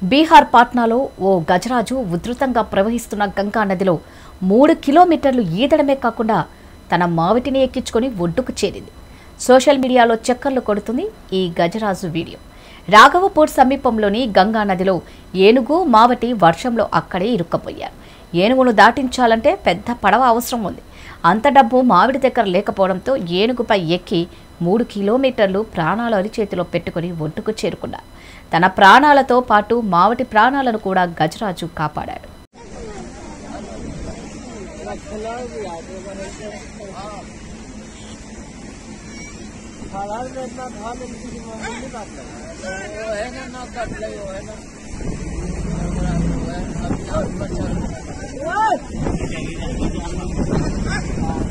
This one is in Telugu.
బీహార్ పాట్నాలో ఓ గజరాజు ఉధృతంగా ప్రవహిస్తున్న గంగా నదిలో మూడు కిలోమీటర్లు ఈదడమే కాకుండా తన మావిటిని ఎక్కించుకొని ఒడ్డుకు చేరింది సోషల్ మీడియాలో చక్కర్లు కొడుతుంది ఈ గజరాజు వీడియో రాఘవపూర్ సమీపంలోని గంగా నదిలో ఏనుగు మావటి వర్షంలో అక్కడే ఇరుక్కపోయారు ఏనుగును దాటించాలంటే పెద్ద పడవ అవసరం ఉంది అంత డబ్బు మావిడి దగ్గర లేకపోవడంతో ఏనుగుపై ఎక్కి మూడు కిలోమీటర్లు ప్రాణాలు అరిచేతిలో పెట్టుకుని ఒడ్డుకు చేరుకున్నారు తన ప్రాణాలతో పాటు మావటి ప్రాణాలను కూడా గజరాజు కాపాడాడు है